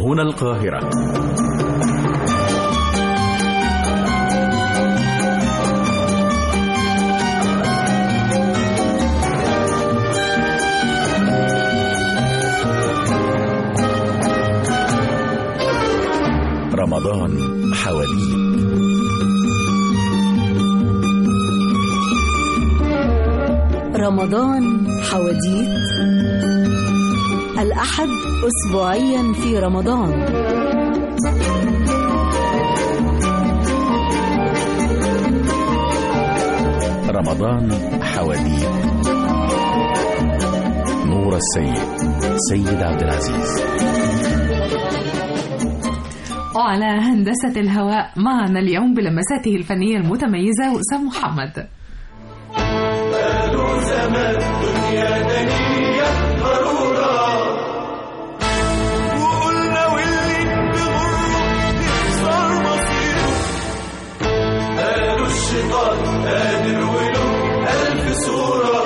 هنا القاهرة رمضان حواديت رمضان حواديت الأحد أسبوعيا في رمضان رمضان حواديت نور السيد سيد عبد العزيز وعلى هندسة الهواء معنا اليوم بلمساته الفنية المتميزة وسام محمد زمان دنيا دنيا ضرورة وقلنا واللي بغره يخسر مصيره قالوا الشيطان قادر وله ألف صورة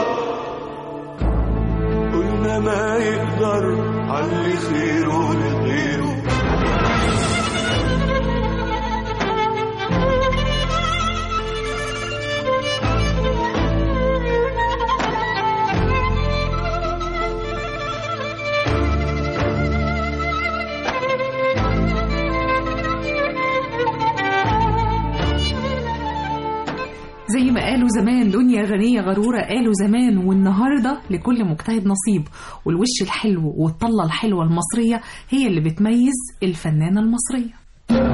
قلنا ما يقدر علي خيره لغيره زي ما قالوا زمان دنيا غنية غرورة قالوا زمان والنهاردة لكل مجتهد نصيب والوش الحلو والطلة الحلوة المصرية هي اللي بتميز الفنانة المصرية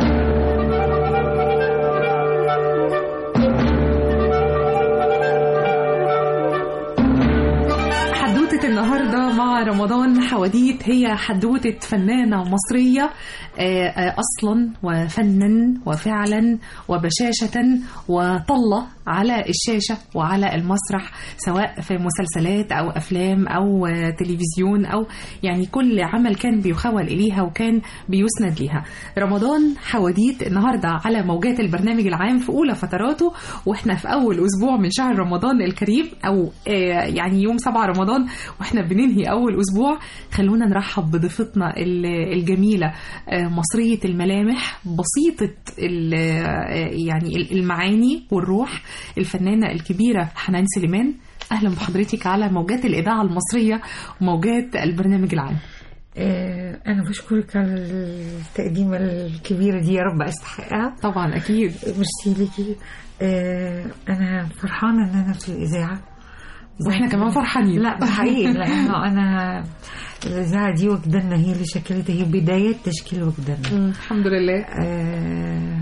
حدوتة النهاردة مع رمضان حواديت هي حدوتة فنانة مصرية آه، آه، أصلا وفنا وفعلا وبشاشة وطلة على الشاشة وعلى المسرح سواء في مسلسلات أو أفلام أو آه، تلفزيون أو يعني كل عمل كان بيخول إليها وكان بيسند ليها رمضان حواديت النهاردة على موجات البرنامج العام في أولى فتراته وإحنا في أول أسبوع من شهر رمضان الكريم أو آه، يعني يوم 7 رمضان وإحنا بننهي أول أسبوع خلونا نرحب بضيفتنا ال- الجميلة آه، مصرية الملامح بسيطة ال- آه، يعني ال- المعاني والروح الفنانة الكبيرة حنان سليمان أهلا بحضرتك على موجات الإذاعة المصرية وموجات البرنامج العام آه، أنا بشكرك على التقديمة الكبيرة دي يا رب أستحقها طبعا أكيد ميرسي ليكي آه، أنا فرحانة إن أنا في الإذاعة واحنا كمان فرحانين لا ده حقيقي لأنه أنا الإذاعة دي وجداننا هي اللي شكلتها هي بداية تشكيل وجداننا مم، الحمد لله آه،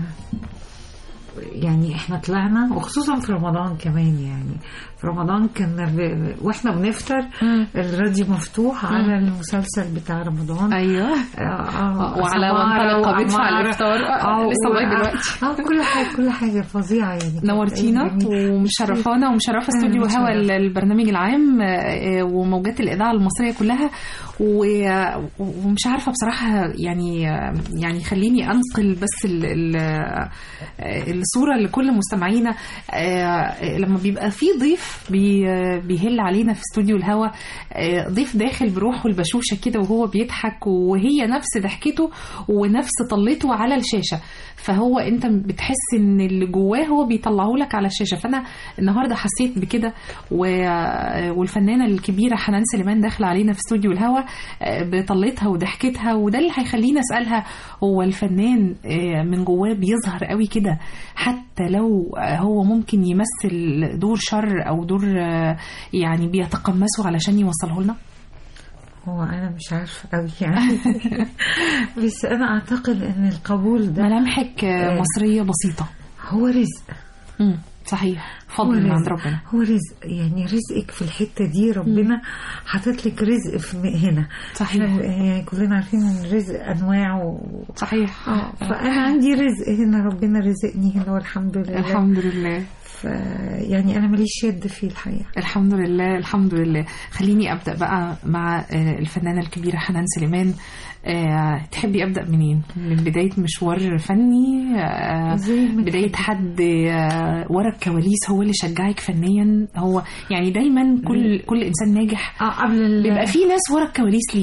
يعني احنا طلعنا وخصوصا في رمضان كمان يعني في رمضان كنا ب... واحنا بنفطر الراديو مفتوح على المسلسل بتاع رمضان ايوه آه، آه، وعلى سمارة وانطلق بدفع وعمارة. الافطار آه، آه، لسه لغايه و- دلوقتي اه كل حاجه كل حاجه فظيعه يعني نورتينا جميل. ومشرفانا ومشرفه استوديو أهلا هوا وسهلا. البرنامج العام آه، وموجات الاذاعه المصريه كلها و- ومش عارفه بصراحه يعني يعني خليني انقل بس ال- ال- الصوره لكل مستمعينا آه، لما بيبقى في ضيف بي- بيهل علينا في استوديو الهوا آه، ضيف داخل بروحه البشوشه كده وهو بيضحك وهي نفس ضحكته ونفس طلته على الشاشه فهو انت بتحس ان اللي جواه هو بيطلعه لك على الشاشه فانا النهارده حسيت بكده و- والفنانه الكبيره حنان سليمان داخله علينا في استوديو الهوا آه، بطلتها وضحكتها وده اللي هيخليني اسالها هو الفنان آه، من جواه بيظهر قوي كده حتى لو آه، هو ممكن يمثل دور شر او دور آه، يعني بيتقمصه علشان يوصله لنا هو انا مش عارفه قوي يعني بس انا اعتقد ان القبول ده ملامحك آه، آه. مصريه بسيطه هو رزق مم، صحيح هو فضل من عند رزق. ربنا هو رزق يعني رزقك في الحته دي ربنا حاطط لك رزق في هنا صحيح. احنا يعني كلنا عارفين ان الرزق انواع و... صحيح اه فانا عندي رزق هنا ربنا رزقني هنا والحمد لله الحمد لله ف يعني انا ماليش يد فيه الحقيقه الحمد لله الحمد لله خليني ابدا بقى مع آه، الفنانه الكبيره حنان سليمان آه، تحبي ابدا منين من بدايه مشوار فني آه، زي ما بدايه حد آه، ورا الكواليس هو اللي شجعك فنيا هو يعني دايما كل كل انسان ناجح اه قبل ال- بيبقى في ناس ورا الكواليس ليه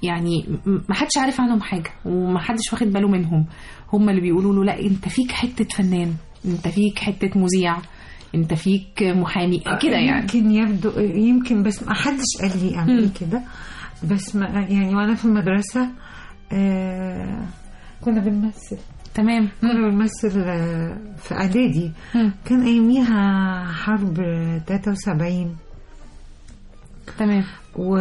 يعني م- ما حدش عارف عنهم حاجه وما حدش واخد باله منهم هم اللي بيقولوا له لا انت فيك حته فنان انت فيك حته مذيع انت فيك محامي كده يعني يمكن يبدو يمكن بس ما حدش قال لي اعملي كده بس ما يعني وانا في المدرسه آه كنا بنمثل تمام كنا بنمثل آه، في اعدادي مم. كان اياميها حرب 73 تمام و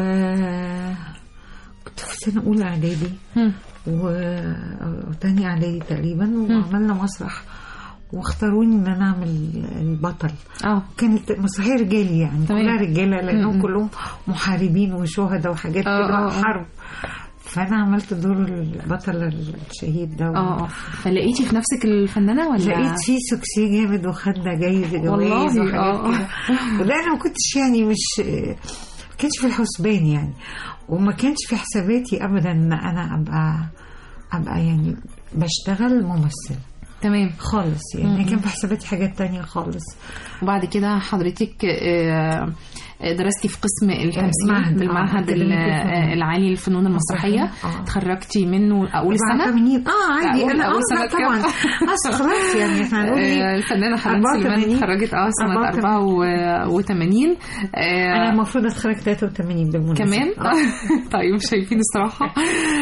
كنت في سنه اولى اعدادي مم. و أو تاني اعدادي تقريبا وعملنا مسرح واختاروني ان انا اعمل البطل اه كانت مسرحيه رجالي يعني تمام. كلها رجاله لانهم م-م. كلهم محاربين وشهداء وحاجات آه، كده آه، آه. حرب فانا عملت دور البطل الشهيد ده اه اه فلقيتي في نفسك الفنانه ولا لقيت فيه سوكسي جامد وخدنا جايزه جوائز والله، وحاجات آه. كده وده انا ما كنتش يعني مش ما كانش في الحسبان يعني وما كانش في حساباتي ابدا ان انا ابقى ابقى يعني بشتغل ممثل تمام خالص يعني كان في حساباتي حاجات تانية خالص وبعد كده حضرتك آه، درستي في قسم التمثيل معهد، آه، بالمعهد ال- أكاديمية الفنون. آه، العالي للفنون المسرحيه آه. اتخرجتي منه اول سنه 84 اه عادي أقول- انا أقول أول سنة سنه طبعا اصل خلاص يعني احنا هنقول آه، ايه الفنانه حنان سليمان 84. اتخرجت اه سنه 84. 84 انا آه، المفروض اتخرج 83 بالمناسبه كمان آه. طيب شايفين الصراحه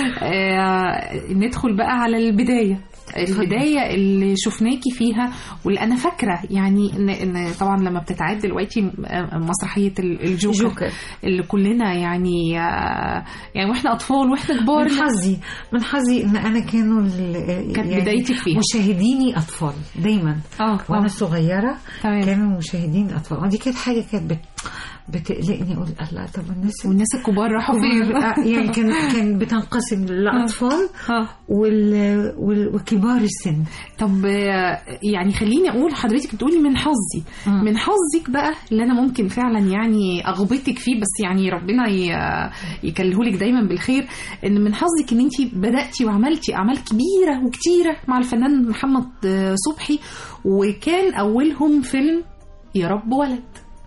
آه، ندخل بقى على البدايه البداية اللي شفناكي فيها واللي أنا فاكرة يعني إن, إن طبعا لما بتتعاد دلوقتي م- مسرحية ال- الجوكر جوكر. اللي كلنا يعني آه، يعني واحنا أطفال واحنا كبار من حظي من حظي ان انا كانوا ال- كانت بدايتك فيها. مشاهديني اطفال دايما اه وانا آه. صغيره تمام. كانوا مشاهدين اطفال ودي كانت حاجه كانت بت... بتقلقني اقول الله طب الناس والناس الكبار راحوا فين؟ آه، يعني كان كان بتنقسم لاطفال اه وال... وال... وكبار السن طب آه، يعني خليني اقول حضرتك بتقولي من حظي مم. من حظك بقى اللي انا ممكن فعلا يعني اغبطك فيه بس يعني ربنا ي- يكلهولك دايما بالخير ان من حظك ان انت بداتي وعملتي اعمال كبيره وكتيره مع الفنان محمد آه، صبحي وكان اولهم فيلم يا رب ولد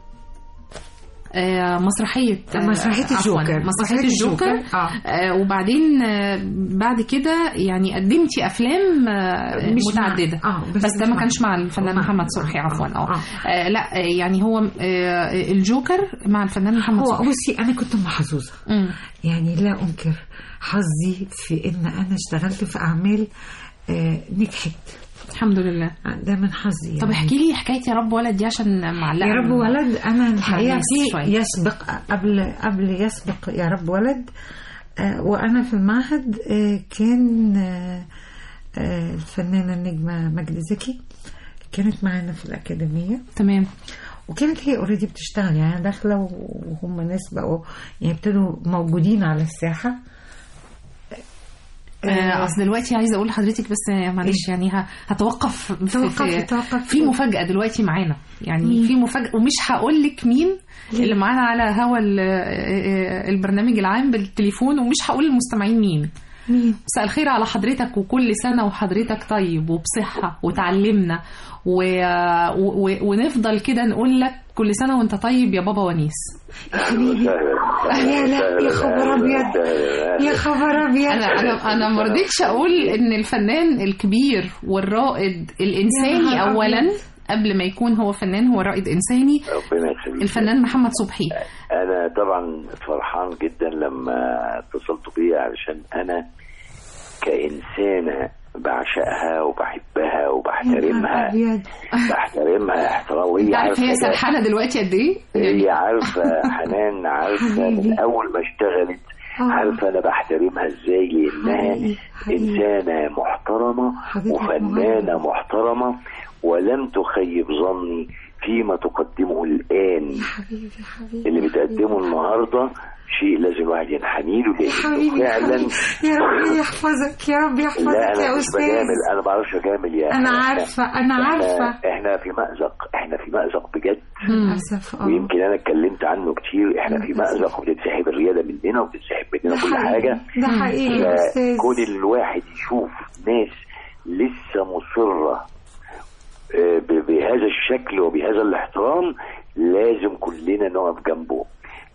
آه، مسرحية آه، مسرحية عفواً، الجوكر. مسرحية مسرحية الجوكر الجوكر، آه. آه، وبعدين آه، بعد كده يعني قدمتي أفلام آه، مش مع- متعددة آه، بس, بس ده مش ما مع- كانش مع الفنان مع- محمد صبحي آه، عفوا اه آه. آه، لا آه، يعني هو آه، الجوكر مع الفنان محمد هو صبحي بصي انا كنت محظوظه مم. يعني لا انكر حظي في ان انا اشتغلت في اعمال آه، نجحت الحمد لله ده من حظي يعني. طب احكي لي حكايه يا رب ولد دي عشان معلقه يا رب ولد انا الحقيقه الناس في شوية. يسبق قبل قبل يسبق يا رب ولد آه، وانا في المعهد آه، كان آه، آه، الفنانه النجمه مجدي زكي كانت معانا في الاكاديميه تمام وكانت هي اوريدي بتشتغل يعني أنا داخله وهم ناس بقوا يعني ابتدوا موجودين على الساحه آه، اصل دلوقتي عايزه اقول لحضرتك بس آه، معلش يعني ه- هتوقف في- توقفي- في توقفي. في مفاجاه دلوقتي معانا يعني مين؟ في مفاجاه ومش هقول لك مين اللي معانا على هوا ال- آه، آه، البرنامج العام بالتليفون ومش هقول للمستمعين مين مين مساء الخير على حضرتك وكل سنة وحضرتك طيب وبصحة وتعلمنا و... و... و... ونفضل كده نقول لك كل سنة وانت طيب يا بابا ونيس حبيبي يا لا يا خبر ابيض يا خبر ابيض انا انا انا ما رضيتش اقول ان الفنان الكبير والرائد يا الانساني نهار اولا أبيض. قبل ما يكون هو فنان هو رائد انساني ربنا يخليك الفنان محمد صبحي انا طبعا فرحان جدا لما اتصلتوا بيا علشان انا كانسانه بعشقها وبحبها يا نهار وبحترمها ابيض بحترمها احترام وهي انت عارف هي عارفة ده. سرحانة دلوقتي قد ايه؟ هي عارفه حنان عارفه حبيبي. من اول ما اشتغلت آه. عارفه انا بحترمها ازاي لانها حبيبي، حبيبي. انسانه محترمه حبيبي وفنانه محمد. محترمه ولن تخيب ظني فيما تقدمه الان يا حبيبي يا حبيبي اللي بتقدمه النهارده شيء لازم الواحد ينحني له يا حبيبي لانه يا فعلا حبيبي يا رب يحفظك يا رب لا يحفظك انا يا مش استاذ بجامل انا ما بعرفش اجامل يا انا إحنا- عارفه انا إحنا- عارفه احنا في مأزق احنا في مأزق بجد للاسف اه ويمكن انا اتكلمت عنه كتير احنا في مأزق وبتتسحب الرياده مننا وبتتسحب مننا ده كل حقيقي. حاجه ده حقيقي يا استاذ فكون الواحد يشوف ناس لسه مصره آه، ب- بهذا الشكل وبهذا الاحترام لازم كلنا نقف جنبه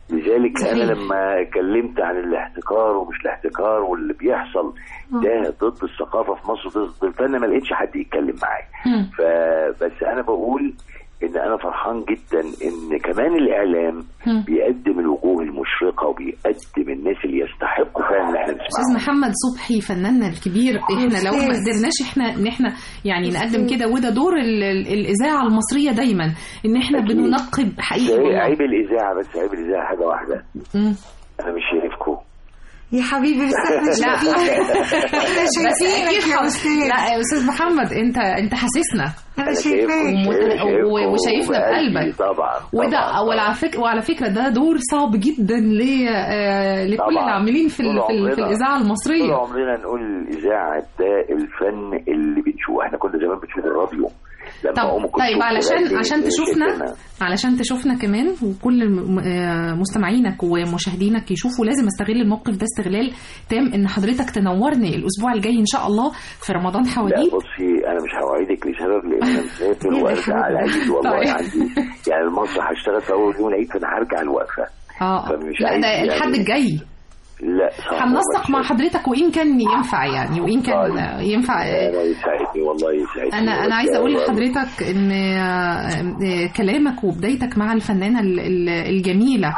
لذلك صحيح. انا لما اتكلمت عن الاحتكار ومش الاحتكار واللي بيحصل ده ضد الثقافه في مصر ضد الفن ما لقيتش حد يتكلم معايا مم. فبس انا بقول ان انا فرحان جدا ان كمان الاعلام مم. بيقدم الوجوه المشرقه وبيقدم الناس اللي يستحقوا فعلا ان احنا استاذ نسمعهم محمد صبحي فناننا الكبير احنا لو ما أستاذ. قدرناش احنا ان احنا يعني نقدم كده وده دور ال- ال- الاذاعه المصريه دايما ان احنا أكيد. بننقب حقيقي عيب- والله عيب الاذاعه بس عيب الاذاعه حاجه واحده مم. انا مش شايفكم يا حبيبي بس احنا لا شايفينك احنا بس شايفينك أكيد يا حاضر. استاذ لا يا استاذ محمد انت انت حاسسنا انا أنا شايفاك وم- شايفكم و- وشايفنا بقلبك. طبعا وده طبعاً، وعلى طبعاً. فكره وعلى فكره ده دور صعب جدا ل آه، لكل طبعاً. العاملين في ال- طول في, ال- في عمرنا. الاذاعه طول المصريه عمرنا نقول الاذاعه ده الفن اللي بنشوفه احنا كنا زمان بنشوف الراديو لما طب أم كلثوم طيب علشان تغني عشان تشوفنا شايفينها. علشان تشوفنا كمان وكل الم- آه، مستمعينك ومشاهدينك يشوفوا لازم استغل الموقف ده استغلال تام ان حضرتك تنورني الاسبوع الجاي ان شاء الله في رمضان لا حواديت بصي انا مش هوعدك لسبب لان انا مسافر يا وارجع حبيبي. على العيد والله طيب. عندي يعني المسرح هشتغل في اول يوم العيد فانا هرجع الوقفه اه فمش لا عايز ده يعني- الحد الجاي لا صح هننسق مع حضرتك وان كان ينفع يعني وان كان طيب. آه، ينفع آه، انا يسعدني والله يسعدني انا انا عايزه اقول والله. لحضرتك ان آه، آه، كلامك وبدايتك مع الفنانه ال- ال- الجميله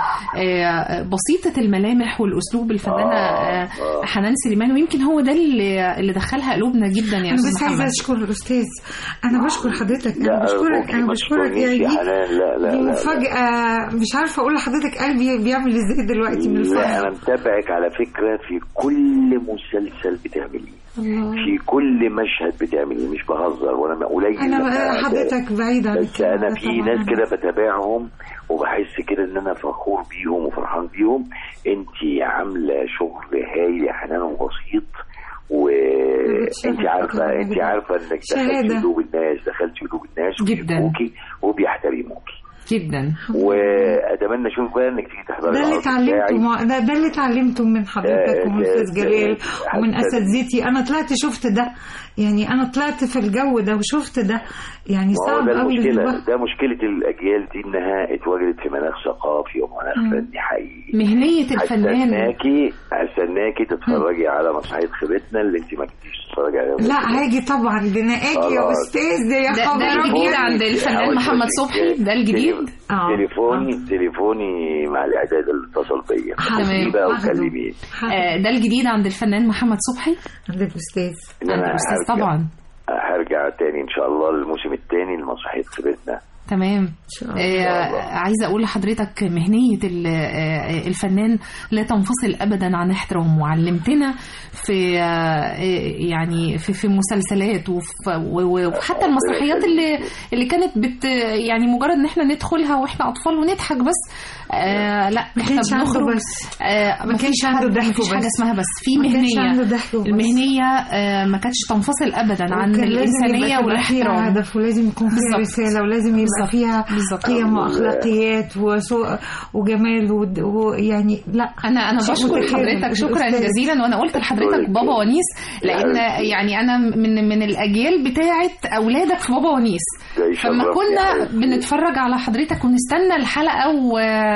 آه، بسيطه الملامح والاسلوب الفنانه آه، آه، آه. حنان سليمان ويمكن هو ده اللي اللي دخلها قلوبنا جدا يا انا استاذ بس عايزه محمد اشكر الاستاذ انا بشكر حضرتك لا انا بشكرك أرجوكي انا ما بشكرك يا تشكرنيش دي حنان لا لا دي لا, لا. مفاجاه مش عارفه اقول لحضرتك قلبي بيعمل ازاي دلوقتي من لا انا الفرح متابعك على فكره في كل مسلسل بتعمليه الله في كل مشهد بتعمليه مش بهزر وانا قليل انا لما بقى حضرتك بعيد عن بس الكلام انا ده في طبعاً. ناس كده بتابعهم وبحس كده ان انا فخور بيهم وفرحان بيهم انت عامله شغل هايل يا حنان وبسيط وانت عارفه انت عارفه انك دخلتي شهادة. قلوب الناس دخلتي قلوب الناس جداً. وبيحبوكي وبيحترموكي جدا واتمنى اشوفك بقى انك تيجي تحضري ده اللي العرض اتعلمته بتاعي. ما- ده, ده اللي اتعلمته من حضرتك ده- ومن ده- استاذ ده- جلال حتى- ومن اساتذتي انا طلعت شفت ده يعني انا طلعت في الجو ده وشفت ده يعني ما هو صعب ده قوي المشكلة دلوقتي. ده مشكلة الأجيال دي إنها اتوجدت في مناخ ثقافي ومناخ فني حقيقي مهنيه الفنان هستناكي هستناكي تتفرجي على مسرحية خيبتنا اللي أنت ما كنتيش تتفرجي عليها لا هاجي طبعا ده انا اجي يا خلاص. استاذ ده يا ده- ده خبر الجديد أبيض. عند الفنان محمد صبحي ده الجديد آه. تليفوني تليفوني مع الإعداد اللي اتصل بيا تمام. خديه بقى واخده. وكلميه آه، ده الجديد عند الفنان محمد صبحي عند الاستاذ إن عند أنا الاستاذ هرجع- طبعا هرجع تاني إن شاء الله للموسم التاني لمسرحية خيبتنا تمام شاء الله. آه عايزه اقول لحضرتك مهنيه ال- آه، الفنان لا تنفصل ابدا عن احترام وعلمتنا في آه، يعني في في مسلسلات وف- و- و- وحتى المسرحيات اللي اللي كانت بت يعني مجرد ان احنا ندخلها واحنا اطفال ونضحك بس آه لا ما احنا كانش عنده بنخرج بس. آه ما كانش عنده حد- ضحك مفيش حاجه وبس. اسمها بس في ما كانش مهنيه عنده ضحك وبس. المهنيه آه ما كانتش تنفصل ابدا عن وكان لازم يبقى الانسانيه تبقى فيها والاحترام هدف ولازم يكون فيها بالظبط. رسالة ولازم يبقى بالظبط. فيها بالظبط. قيم واخلاقيات وسوء وجمال ود- ويعني لا انا انا شيء بشكر متخيل حضرتك شكرا الأستاذ. جزيلا وانا قلت لحضرتك أشكرك. بابا ونيس لان حبيبتي. يعني انا من من الاجيال بتاعه اولادك في بابا ونيس ده فما يشرفني يا كنا حبيبتي. بنتفرج على حضرتك ونستنى الحلقه و...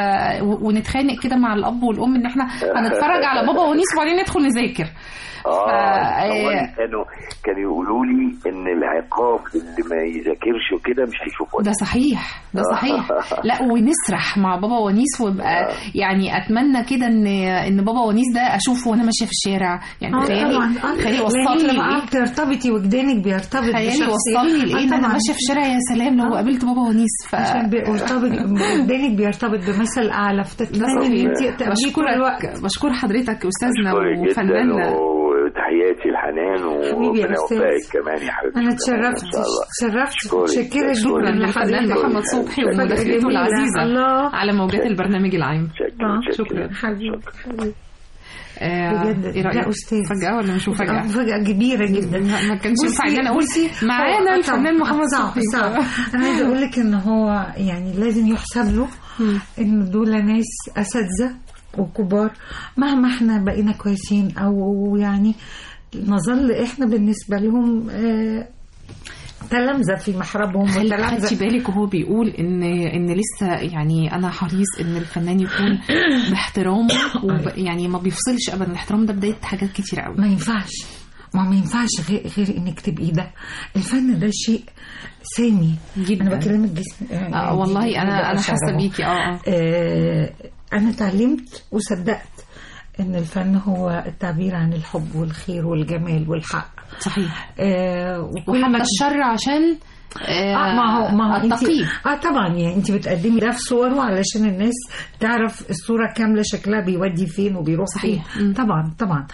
و- ونتخانق كده مع الاب والام ان احنا هنتفرج على بابا ونيس وبعدين ندخل نذاكر اه فا- أولاً كانوا كانوا يقولوا لي ان العقاب اللي ما يذاكرش وكده مش هيشوف وجه ده صحيح ده صحيح لا ونسرح مع بابا ونيس ويبقى يعني اتمنى كده ان ان بابا ونيس ده اشوفه وانا ماشيه في الشارع يعني آه خيالي طبعا آه خيالي لأن وصلني لما لإيه؟ قعدت ترتبطي وجدانك بيرتبط خيالي بشخصية. وصلني لايه آه ان انا طبعاً. ماشيه في الشارع يا سلام لو قابلت بابا ونيس ف عشان بيرتبط وجدانك بيرتبط بمثل اعلى فتتمنى ان انت تقابليه طول الوقت بشكرك بشكر حضرتك استاذنا أشكرك جدا وفناننا وتحياتي لحنان حبيبي يا وربنا أستاذ. يوفقك كمان يا حبيبتي انا كمان اتشرفت إن شاء الله. اتشرفت أشكرك. متشكرة أشكرك. جدا الفنان لحضرتك محمد صبحي شكراً. ومداخلته جميلة. العزيزه الله. على موجات البرنامج العام شكرا شكرا. حبيبي حبيبي آه، بجد ايه رايك لا أستاذ. فجاه ولا مش مفاجاه مفاجأة كبيرة جدا ما ما كانش ينفع ان انا اقول بصي- معانا طبعاً- الفنان محمد صعب صبحي صعب انا عايزه اقول لك ان هو يعني لازم يحسب له ان دول ناس اساتذه وكبار مهما احنا بقينا كويسين او يعني نظل احنا بالنسبه لهم آه، تلامذة في محرابهم خلي خدتي وتلامذة بالك وهو بيقول ان ان لسه يعني انا حريص ان الفنان يكون باحترامه وب يعني ما بيفصلش ابدا الاحترام ده بدايه حاجات كتير قوي ما ينفعش ما ما ينفعش غير, غير انك تبقي ده الفن ده شيء سامي جدا. انا بكلمك جسم آه والله انا انا حاسه بيكي اه اه آه انا اتعلمت وصدقت ان الفن هو التعبير عن الحب والخير والجمال والحق صحيح آه وكل وحتى ما الشر عشان آه آه ما هو ما هو انت التقييم اه طبعا يعني انت بتقدمي ده في صوره علشان الناس تعرف الصوره كامله شكلها بيودي فين وبيروح صحيح. فين مم. طبعا طبعا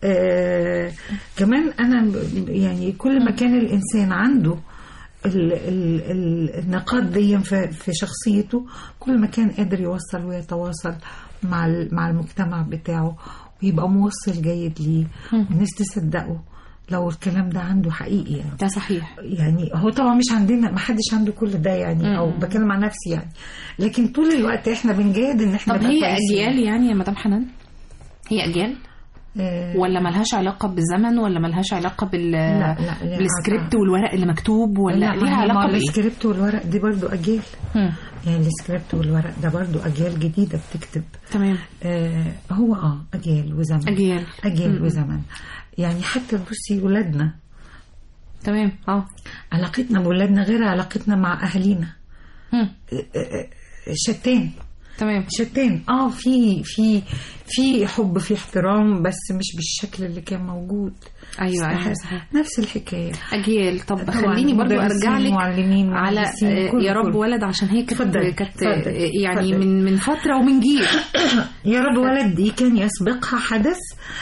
آه كمان انا ب- يعني كل ما كان الانسان عنده ال ال ال النقاط دي في, في شخصيته كل ما كان قادر يوصل ويتواصل مع ال- مع المجتمع بتاعه ويبقى موصل جيد ليه والناس تصدقه لو الكلام ده عنده حقيقي يعني ده صحيح يعني هو طبعا مش عندنا ما حدش عنده كل ده يعني او بتكلم عن نفسي يعني لكن طول الوقت احنا بنجاهد ان احنا طب نبقى هي كويسين. اجيال يعني يا مدام حنان هي اجيال آه ولا ملهاش علاقه بالزمن ولا ملهاش علاقه بال لا، لا، ليها بالسكريبت والورق اللي مكتوب ولا لا ليها ما هي- ما علاقه بايه السكريبت والورق دي برضو اجيال مم. يعني السكريبت والورق ده برضو اجيال جديده بتكتب تمام آه هو اه اجيال وزمن اجيال اجيال مم. وزمن يعني حتى بصي ولادنا تمام اه علاقتنا بولادنا غير علاقتنا مع اهالينا مم. آه، آه، آه، شتان تمام شتان اه في في في حب في احترام بس مش بالشكل اللي كان موجود ايوه ايوه صح- صحيح نفس الحكايه اجيال طب طبعاً خليني برضو مدرسين، ارجع لك معلمين على مهندسين، آه، كله- يا رب كله. ولد عشان هي كانت اتفضلي، كانت اتفضلي، آه، يعني اتفضلي. من من فتره ومن جيل يا رب ولد دي كان يسبقها حدث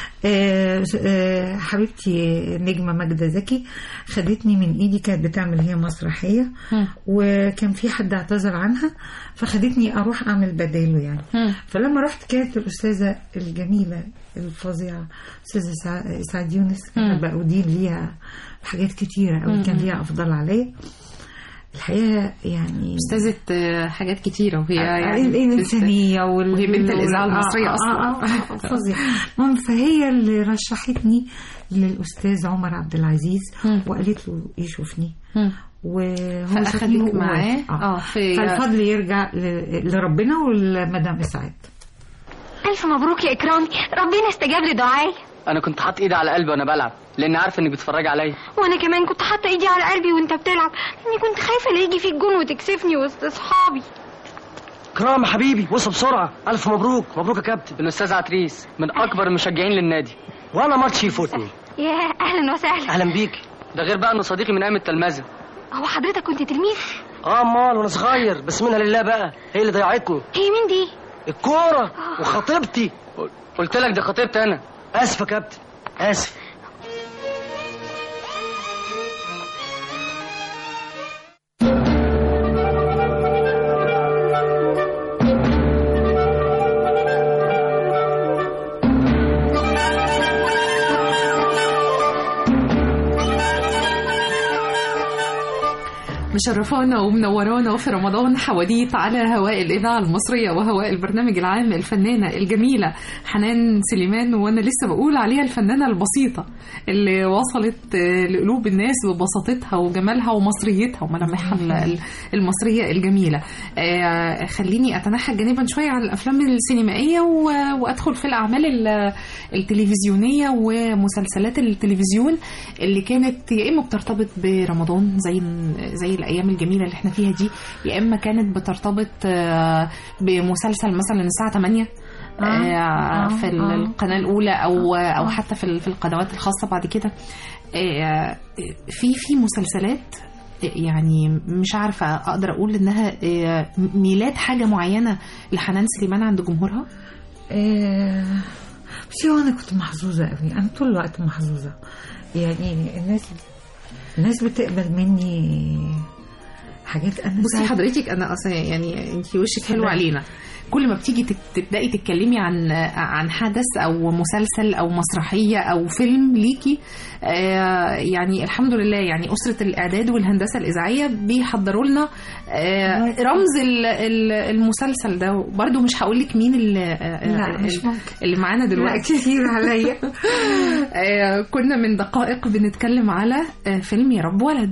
آه، آه، حبيبتي نجمة ماجدة زكي خدتني من ايدي كانت بتعمل هي مسرحية مم. وكان في حد اعتذر عنها فخدتني اروح اعمل بداله يعني مم. فلما رحت كانت الاستاذة الجميلة الفظيعة استاذة سع- سعد يونس كانت بقى أدين ليها حاجات كتيرة أوي كان ليها أفضل عليا الحقيقة يعني استاذه آه، حاجات كتيره وهي يعني الإنسانية وال... وهي بنت الإذاعة وال- المصرية آه، أصلاً. آه، آه، آه، فظيع المهم فهي اللي رشحتني للأستاذ عمر عبد العزيز مم. وقالت له يشوفني مم. وهو فأخدك شافني وهو- معاه؟ اه آه، في- فالفضل يرجع ل- لربنا ولمدام إسعاد ألف مبروك يا إكرامي ربنا استجاب لدعائي انا كنت حاطط ايدي على قلبي وانا بلعب لان عارف انك بتتفرج عليا وأنا كمان كنت حاطة إيدي على قلبي وأنت بتلعب لأني كنت خايفة لا يجي فيك جون وتكسفني وسط أصحابي كرام حبيبي وصل بسرعة ألف مبروك مبروك يا كابتن الاستاذ عتريس من اكبر المشجعين للنادي وأنا ماتش يفوتني يا أهلا وسهلا أهلا بيك ده غير بقى انه صديقي من ايام التلمذه هو حضرتك كنت تلميذ آه أمال وأنا صغير بس منها لله بقى هي اللي ضيعتني هي مين دي الكورة وخطيبتي قلت لك ده خطيبتي انا آسف يا كابتن آسف مشرفانا ومنورانا في رمضان حواديت على هواء الإذاعة المصرية وهواء البرنامج العام الفنانة الجميلة حنان سليمان وأنا لسه بقول عليها الفنانة البسيطة اللي وصلت آه، لقلوب الناس ببساطتها وجمالها ومصريتها وملامحها ال- المصرية الجميلة آه، خليني أتنحى جانبا شوية عن الأفلام السينمائية و- وأدخل في الأعمال ال- التلفزيونية ومسلسلات التلفزيون اللي كانت يا إما بترتبط برمضان زي زي الأيام الجميلة اللي احنا فيها دي يا إما كانت بترتبط آه، بمسلسل مثلا الساعة 8 آه، آه، في آه. القناة الأولى أو أو حتى في ال- في القنوات الخاصة بعد كده آه، في في مسلسلات يعني مش عارفة أقدر أقول إنها آه، ميلاد حاجة معينة لحنان سليمان عند جمهورها آه، بس هو انا كنت محظوظه قوي انا طول الوقت محظوظه يعني الناس الناس بتقبل مني حاجات انا بصي ساعات- حضرتك انا اصلا يعني انت وشك حلو اتفضلي. علينا كل ما بتيجي تت- تبداي تتكلمي عن عن حدث او مسلسل او مسرحيه او فيلم ليكي آه يعني الحمد لله يعني اسره الاعداد والهندسه الاذاعيه بيحضروا لنا آه رمز ال- ال- المسلسل ده برضو مش هقول لك مين اللي آه، لا، مش ال- ممكن. اللي معانا لا دلوقتي كتير عليا آه، كنا من دقائق بنتكلم على آه، فيلم يا رب ولد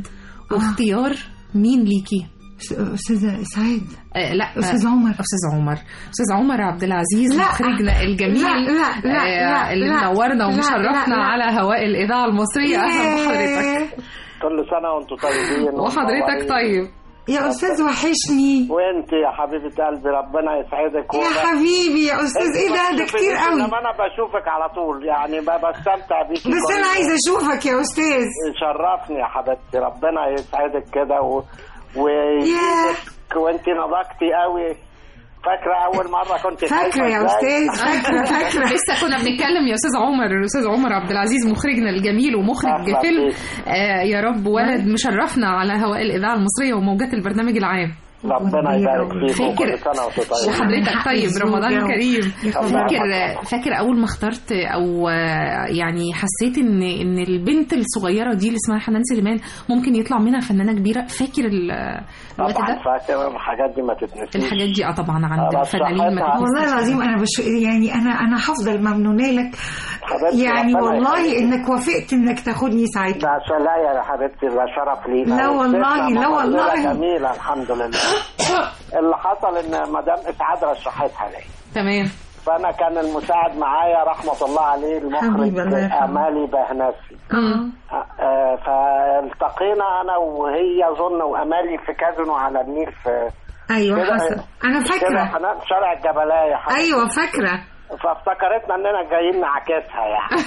واختيار مين ليكي استاذه سعيد آه لا أستاذ عمر. استاذ عمر استاذ عمر عبد العزيز لا. مخرجنا الجميل لا، لا، لا، آه لا، اللي لا. منورنا لا، ومشرفنا لا، لا. على هواء الاذاعه المصريه اهلا بحضرتك كل سنة وانتم طيبين وحضرتك طيب يا استاذ وحشني وانت يا حبيبة قلبي ربنا يسعدك يا حبيبي يا استاذ ايه ده ده كتير قوي انما انا بشوفك على طول يعني ب- بستمتع بيكي بس كل انا عايزه اشوفك يا استاذ شرفني يا حبيبتي ربنا يسعدك كده و... ياه. ويزيدك وانت نضجتي قوي فاكرة أول مرة كنت فاكرة يا أستاذ، فاكرة، فاكرة. لسه كنا بنتكلم يا استاذ عمر الاستاذ عمر عبد العزيز مخرجنا الجميل ومخرج أهلا فيلم بيك. آه يا رب ولد مشرفنا على هواء الاذاعه المصريه وموجات البرنامج العام ربنا يبارك فيك فاكر وكل سنة وانتم طيبين وحضرتك طيب الزوجة رمضان و- كريم الله فاكر يحفظك. فاكر اول ما اخترت او آه، يعني حسيت ان ان البنت الصغيره دي اللي اسمها حنان سليمان ممكن يطلع منها فنانه كبيره فاكر ال- الوقت طبعا ده فاكر الحاجات دي ما تتنسيش الحاجات دي اه طبعا عند آه، الفنانين ما رشحتها. تتنسيش. والله العظيم انا بش... يعني انا انا هفضل ممنونه لك حبيبتي يعني ربنا والله يخليك. انك وافقت انك تاخدني ساعتها ده عشان لا يا حبيبتي ده شرف لينا لا والله، والست لا والله. ممثلة جميلة الحمد لله اللي حصل ان مدام اسعاد رشحتها لي تمام فانا كان المساعد معايا رحمه الله عليه المخرج حبيبي، الله يرحمه. امالي بهنسي مم. آه، فالتقينا انا وهي اظن وامالي في كازينو على النيل في ايوه كده- حصل انا كده فاكره حنان شارع الجبلايه حاجة. ايوه فاكره فافتكرتنا اننا جايين نعكسها يعني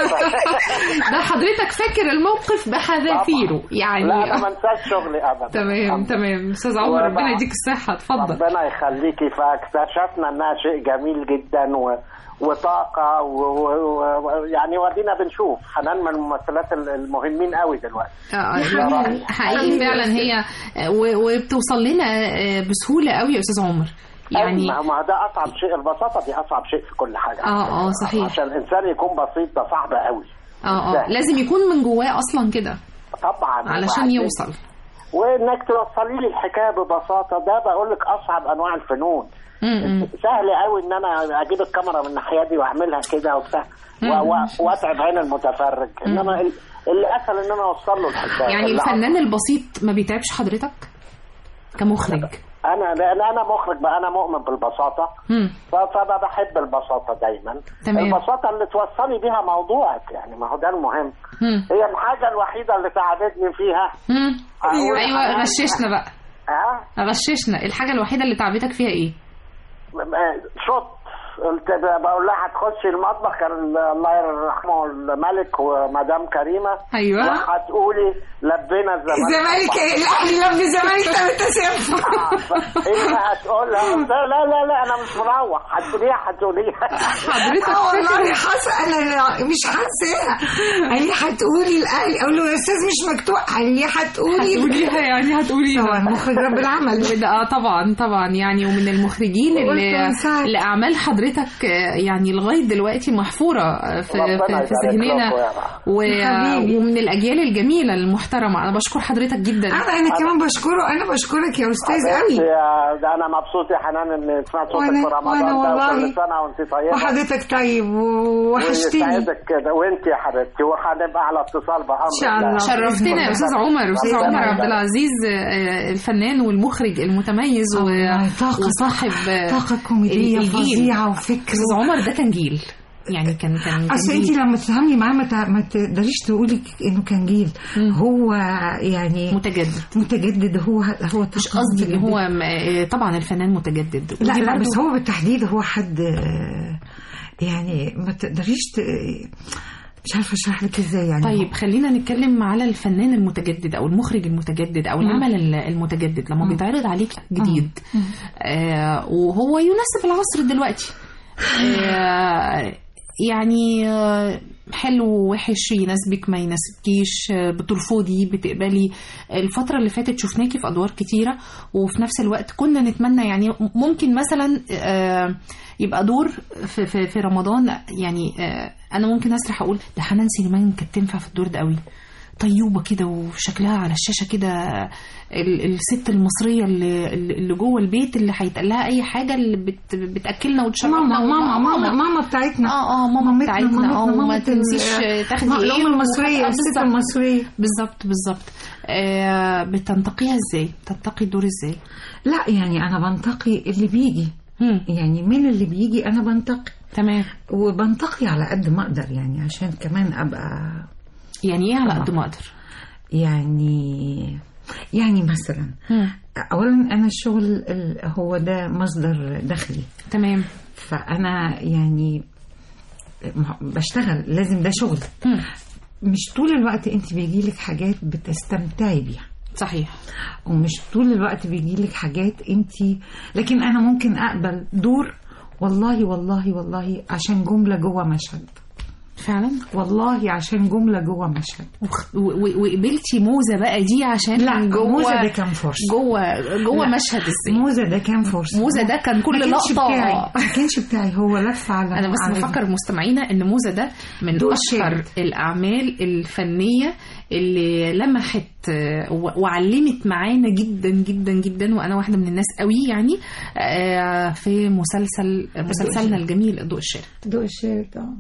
ده حضرتك فاكر الموقف بحذافيره يعني لا انا ما انساش شغلي ابدا تمام تمام استاذ عمر ربنا وبعد- يديك الصحه اتفضل ربنا يخليكي فاكتشفنا انها شيء جميل جدا و... وطاقة ويعني و... و... يعني ودينا بنشوف حنان من الممثلات ال- المهمين قوي دلوقتي آه، حبيبي. حقيقي فعلا هي و- وبتوصل لنا آه، بسهوله قوي يا استاذ عمر يعني ما ما ده اصعب شيء البساطة دي اصعب شيء في كل حاجة اه اه صحيح عشان الانسان يكون بسيط ده صعب قوي اه اه سهل. لازم يكون من جواه اصلا كده طبعا علشان وبعدين- يوصل وانك توصلي لي الحكايه ببساطه ده بقول لك اصعب انواع الفنون م- م. سهل قوي ان انا اجيب الكاميرا من الناحيه دي واعملها كده وبتاع و- و- واتعب عين المتفرج انما ال- اللي اسهل ان انا اوصل له الحكايه يعني اللي الفنان البسيط ما بيتعبش حضرتك كمخرج انا لان انا مخرج بقى انا مؤمن بالبساطه مم. ف- فبحب البساطه دايما تمام. البساطه اللي توصلي بيها موضوعك يعني ما هو ده المهم مم. هي الحاجه الوحيده اللي ساعدتني فيها مم. أقول ايوه حنان- غششنا بقى ها غششنا الحاجه الوحيده اللي تعبتك فيها ايه شط قلت بقول لها هتخشي المطبخ كان الله يرحمه الملك ومدام كريمه ايوه وهتقولي لبينا الزمالك الزمالك الاهلي لما الزمالك ثلاثة صفر انت هتقولها قلت لها لا لا لا انا مش مروح هتقوليها هتقوليها حضرتك اه والله فاكر حاسه انا لا- مش حاساها قال لي هتقولي الاهلي اقول له يا استاذ مش مكتوب قال لي هتقولي هتقوليها يعني هتقوليها طبعا مخرج رب العمل وده اه طبعا طبعا يعني ومن المخرجين قلت اللي مساعد. اللي اعمال حضرتك آه، يعني لغايه دلوقتي محفوره آه، في ربنا في, في يبارك ذهننا لكم يا رب. و... حبيبي. ومن الاجيال الجميله المحترمه انا بشكر حضرتك جدا انا انا كمان بشكره انا بشكرك يا استاذ بس قوي يا- ده انا مبسوط يا حنان ان سمعت صوتك وأنا- في رمضان وأنا ده والله. وكل سنه وانت طيبه وحضرتك طيب ووحشتني ويسعدك كده وانت يا حبيبتي وهنبقى على اتصال بامر إن شاء الله. شرفتنا يا استاذ عمر استاذ ربنا عمر عبد يبارك. العزيز آه، الفنان والمخرج المتميز و... والله طاقة- وصاحب آه، طاقة كوميدية الجيل. فظيعة وفكر استاذ عمر ده كان جيل يعني كان كان اصل كان انت جيل لما تتعاملي معاه ما تع- ما تقدريش تقولي انه كان جيل هو يعني متجدد متجدد هو هو مش قصدي ان هو م- آه، طبعا الفنان متجدد لا ودي لا برضو- بس هو بالتحديد هو حد آه، يعني ما تقدريش ت... مش عارفه اشرح لك ازاي يعني طيب خلينا نتكلم على الفنان المتجدد او المخرج المتجدد او العمل ال- المتجدد لما بيتعرض عليك جديد آه وهو يناسب العصر دلوقتي آه يعني آه حلو وحش يناسبك ما يناسبكيش آه، بترفضي بتقبلي الفترة اللي فاتت شفناكي في أدوار كتيرة وفي نفس الوقت كنا نتمنى يعني ممكن مثلا آه، يبقى دور في, في, في رمضان يعني آه، أنا ممكن أسرح أقول ده حنان سليمان كانت تنفع في الدور ده قوي طيوبة كده وشكلها على الشاشة كده ال- الست المصرية اللي, اللي جوه البيت اللي هيتقال لها أي حاجة اللي بت بتأكلنا وتشربنا ماما ماما ماما آه. ماما بتاعتنا اه اه ماما مامتنا- بتاعتنا اه مامتنا- وما مامة تنسيش ال- تاخدي ما- ايه الأم المصرية وخ- الست بالظبط. المصرية بالظبط بالظبط آه بتنتقيها ازاي بتنتقي الدور ازاي لا يعني أنا بنتقي اللي بيجي يعني من اللي بيجي أنا بنتقي تمام وبنتقي على قد ما أقدر يعني عشان كمان أبقى يعني ايه على قد ما اقدر يعني يعني مثلا اولا انا الشغل ال- هو ده مصدر دخلي تمام فانا يعني مع- بشتغل لازم ده شغل مش طول الوقت انت بيجيلك حاجات بتستمتعي بيها صحيح ومش طول الوقت بيجيلك حاجات انت لكن انا ممكن اقبل دور والله والله والله عشان جملة جوه مشهد فعلا والله عشان جملة جوه مشهد و- و- وقبلتي موزة بقى دي عشان لا جوه موزة ده كان فرصة جوه جوه لا، مشهد ازاي موزة ده كان فرصة موزة ده كان كل ما كانش لقطة بتاعي ما كانش بتاعي هو لف على انا بس على- بفكر مستمعينا ان موزة ده من دور اشهر شارد. الاعمال الفنيه اللي لمحت آه، و- وعلمت معانا جدا جدا جدا وانا واحده من الناس قوي يعني آه، في مسلسل مسلسلنا الجميل الضوء الشارد ضوء الشارد اه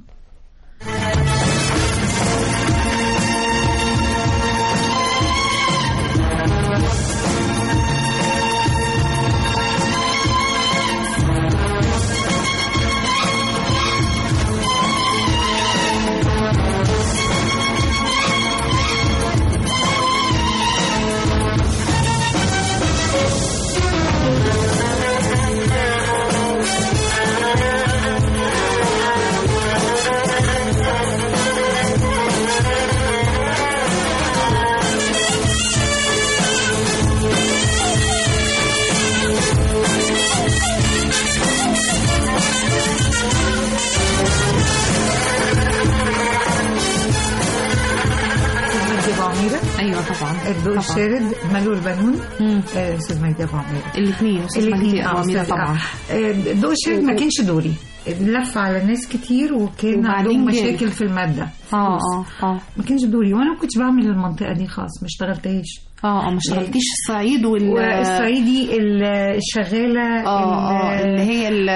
استاذ ابو عميره ايوه طبعا الضوء طبعاً. الشارد ملو البنون آه، استاذ مجدي ابو عميره الاثنين استاذ مجدي ابو عميره أستاذ- طبعا آه، الضوء الشارد ما كانش دوري لف على ناس كتير وكان وبعدين عندهم جالي. مشاكل في الماده اه اه اه ما كانش دوري وانا ما كنتش بعمل المنطقه دي خالص ما اشتغلتهاش اه اه ما اشتغلتيش الصعيد وال والصعيدي ال- الشغاله اه اه ال- اللي هي ال-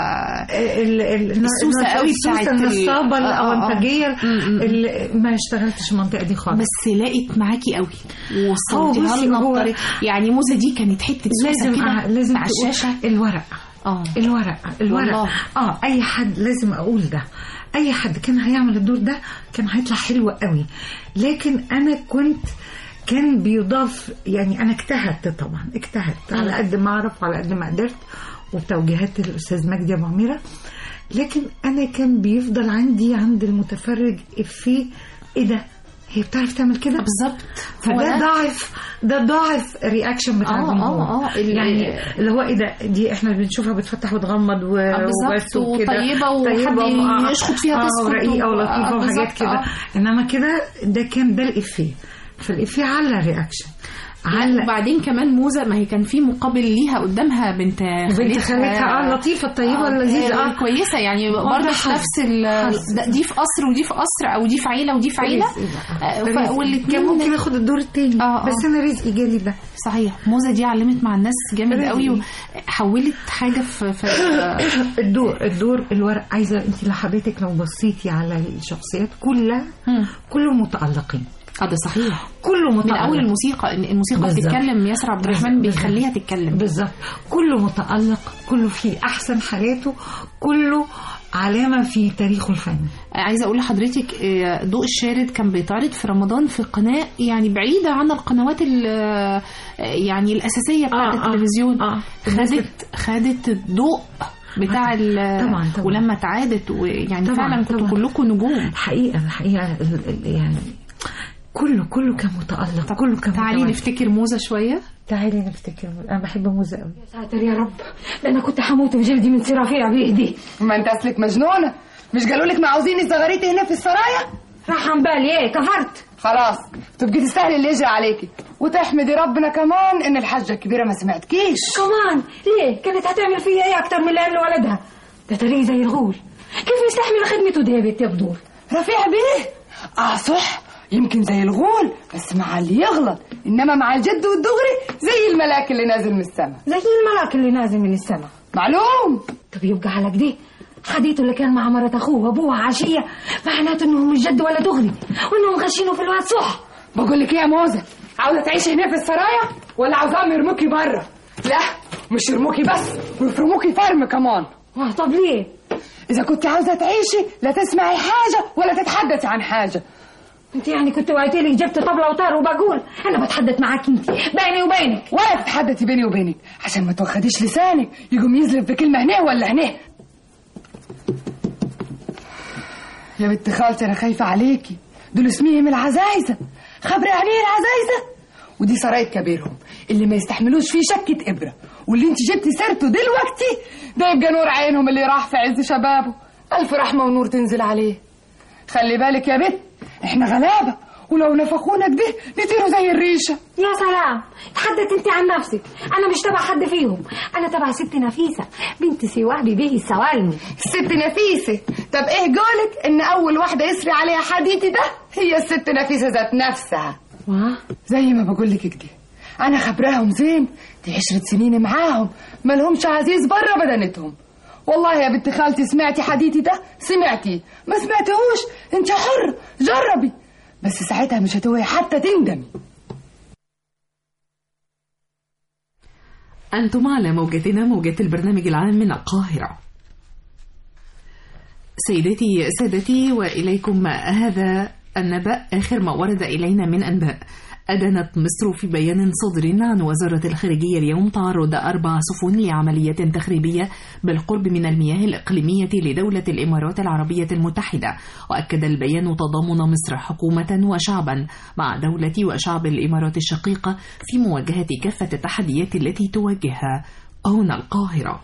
ال- ال- السوسة قوي السوسة بتاعت ال- النصابة آه، آه، آه. الأونطاجية م- م- م. اللي ما اشتغلتش المنطقة دي خالص بس لقت معاكي قوي هو ووصلتيها بصي، لنا هو- بطريقه يعني موزه دي كانت حته سوسه لازم كده آه، لازم على تقول الشاشه الورق اه الورق الورق والله. اه اي حد لازم اقول ده اي حد كان هيعمل الدور ده كان هيطلع حلو قوي لكن انا كنت كان بيضاف يعني انا اجتهدت طبعا اجتهدت على قد ما اعرف وعلى قد ما قدرت وبتوجيهات الاستاذ مجدي ابو عميره لكن انا كان بيفضل عندي عند المتفرج افيه ايه ده هي بتعرف تعمل كده بالظبط هو فده ده. ضاعف ده ضاعف الرياكشن بتاع آه، الجمهور آه، آه، ال- يعني اللي هو ايه ده دي احنا بنشوفها بتفتح وتغمض و... آه، وبس بالظبط، وكده وطيبة وحد وآه، يشخط فيها آه، تسكت ورقيقه و- ولطيفه آه، وحاجات بالظبط، كده آه. انما كده ده كان ده الافيه فالافيه على الرياكشن على وبعدين كمان موزه ما هي كان في مقابل ليها قدامها بنت بنت خالتها اه اللطيفه الطيبه اللذيذه اه كويسه يعني آه، برضه ده في حظ. نفس ال- حظ. ده- دي في قصر ودي في قصر او دي في عيله ودي في عيله آه، ف- والاتنين- كان ممكن اخد الدور التاني آه، آه. بس انا رزقي جالي ده صحيح موزه دي علمت مع الناس جامد رزقي. قوي وحولت حاجه في, في الدور الدور الورق عايزه انت لو حضرتك لو بصيتي على الشخصيات كلها كلهم متالقين اه ده صحيح كله من متالق اول الموسيقى إن الموسيقى بالظبط. بتتكلم ياسر عبد الرحمن بالظبط. بيخليها تتكلم بالظبط كله متالق كله في احسن حالاته كله علامه في تاريخه الفني عايزه اقول لحضرتك آه، ضوء الشارد كان بيتعرض في رمضان في قناه يعني بعيده عن القنوات ال- آه، يعني الاساسيه بتاعت آه، آه، التلفزيون آه. خدت خدت الضوء بتاع ال- طبعاً، طبعاً. ولما اتعادت ويعني طبعاً، فعلا كنتوا طبعاً. كلكم نجوم الحقيقه الحقيقه ال- ال- يعني كله كله كان متالق كله كان تعالي متوازن. نفتكر موزه شويه تعالي نفتكر انا بحب موزه قوي ساتر يا رب ده انا كنت هموت بجلدي من صرافيع بايدي ما انت اصلك مجنونه مش قالوا لك ما عاوزين الزغاريت هنا في السرايا راح عن بالي ايه كفرت خلاص تبقي تستاهلي اللي يجري عليكي وتحمدي ربنا كمان ان الحاجه الكبيره ما سمعتكيش كمان ليه كانت هتعمل فيا ايه اكتر من اللي عمله ولدها ده طريق زي الغول كيف يستحمل خدمته ده يا بنت يا بدور رفيع بيه اه صح يمكن زي الغول بس مع اللي يغلط انما مع الجد والدغري زي الملاك اللي نازل من السماء زي الملاك اللي نازل من السماء معلوم طب يبقى على كده حديثه اللي كان مع مرات اخوه وابوها عشيه معناته انهم مش جد ولا دغري وانهم غشينه في الواد صح بقول لك ايه يا موزه عاوزه تعيشي هنا في السرايا ولا عاوزاهم يرموكي بره لا مش يرموكي بس ويفرموكي فرم كمان اه طب ليه اذا كنت عاوزه تعيشي لا تسمعي حاجه ولا تتحدثي عن حاجه انت يعني كنت وقعتي لي جبت طبله وطار وبقول انا بتحدث معاك انت بيني وبينك ولا تتحدثي بيني وبينك عشان ما توخديش لسانك يقوم يزلف بكلمه هنا ولا هنا يا بنت خالتي انا خايفه عليكي دول اسميهم العزايزه خبري عليه العزايزه ودي سراية كبيرهم اللي ما يستحملوش فيه شكة إبرة واللي انت جبتي سيرته دلوقتي ده يبقى نور عينهم اللي راح في عز شبابه ألف رحمة ونور تنزل عليه خلي بالك يا بت احنا غلابة ولو نفخونا كده نطيروا زي الريشة يا سلام تحدث انت عن نفسك انا مش تبع حد فيهم انا تبع ست نفيسه بنت سواح بيه السوالمي الست نفيسة طب ايه قولك ان اول واحدة يسري عليها حديتي ده هي الست نفيسة ذات نفسها زي ما بقول لك كده انا خبراهم زين دي عشرة سنين معاهم مالهمش عزيز بره بدنتهم والله يا بنت خالتي سمعتي حديتي ده سمعتي ما سمعتهوش انت حر جربي بس ساعتها مش هتوعي حتى تندمي أنتم على موجتنا موجة البرنامج العام من القاهرة سيداتي سادتي وإليكم هذا النبأ آخر ما ورد إلينا من أنباء أدانت مصر في بيان صادر عن وزارة الخارجية اليوم تعرض أربع سفن لعملية تخريبية بالقرب من المياه الإقليمية لدولة الإمارات العربية المتحدة وأكد البيان تضامن مصر حكومة وشعبا مع دولة وشعب الإمارات الشقيقة في مواجهة كافة التحديات التي تواجهها هنا القاهرة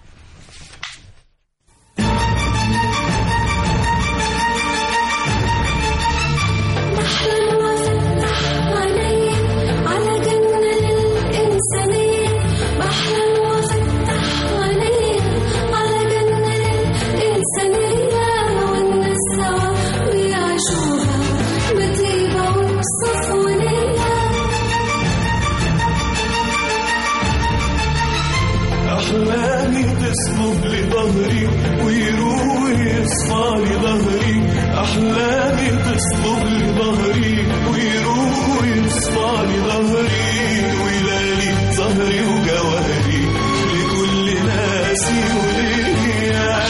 أحلامي تسلب لظهري ويروح يصفى لظهري أحلامي تسلب لظهري ويروح يصفى لظهري ويلالي ظهري وجوهري لكل ناسي وليا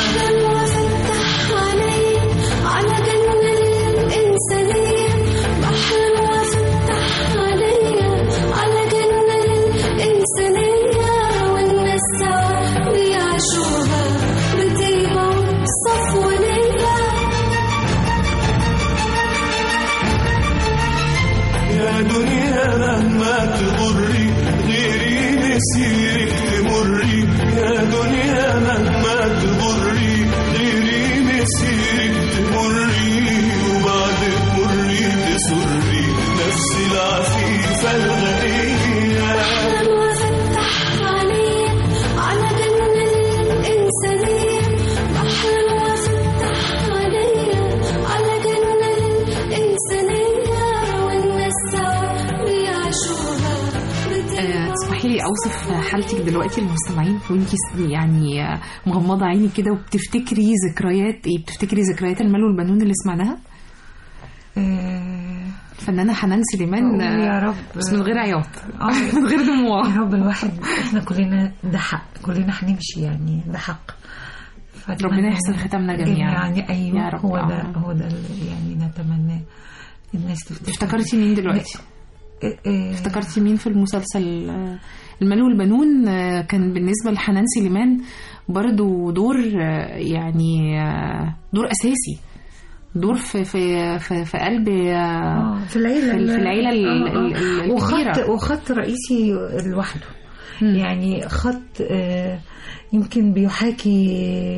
على جنة الإنسانية بحلم وأفتح عليا على جنة الإنسانية والناس سوا بيعيشوها بطيبة وصفونية يا دنيا مهما تغري غيري مسيرك تمري يا دنيا مهما تغري غيري مسيرك تمري وبعد تمري تسري نفسي العفيفة الغنية بحلم وأفتح عليا على جنة الإنسانية بحلم وأفتح عليا على جنة الإنسانية والناس سوا بيعيشوها آه، اسمحي لي اوصف حالتك دلوقتي للمستمعين وانت يعني آه، مغمضه عينك كده وبتفتكري ذكريات ايه بتفتكري ذكريات المال والبنون اللي سمعناها الفنانه حنان سليمان آه، يا رب بس من غير عياط من غير دموع يا رب الواحد احنا كلنا ده حق كلنا هنمشي يعني ده حق ربنا يحسن ختامنا جميعا يعني ايوه يا رب هو ده آه. هو ده اللي يعني نتمناه الناس تفتكر افتكرتي مين دلوقتي إيه افتكرتي مين في المسلسل آه، المال والبنون آه، كان بالنسبة لحنان سليمان برضو دور آه، يعني آه، دور أساسي دور في في في, في قلب آه، آه، في العيلة في, في العيلة ال- آه، آه. ال- ال- وخط الكبيرة وخط رئيسي لوحده يعني خط آه، يمكن بيحاكي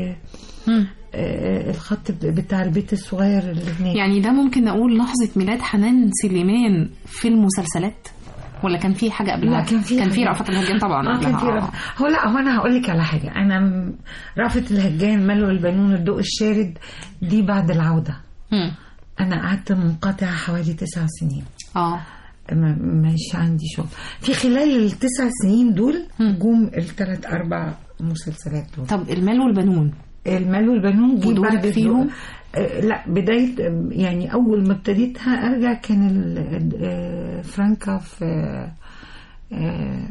آه، الخط بتاع البيت الصغير اللي هناك يعني ده ممكن نقول لحظة ميلاد حنان سليمان في المسلسلات ولا كان في حاجة قبلها؟ لا كان في كان في حاجة. رأفت الهجان طبعا اه كان في قبلها. رأفت هو لا هو انا هقول لك على حاجه انا م- رأفت الهجان ملو البنون الضوء الشارد دي بعد العوده مم. انا قعدت منقطعه حوالي تسع سنين اه ما- مش عندي شغل في خلال التسع سنين دول جم الثلاث اربع مسلسلات دول طب المال والبنون المال والبنون جه ودورك بعد فيهم؟ آه، لا بداية يعني أول ما ابتديتها أرجع كان ال- آه، فرانكا في آه،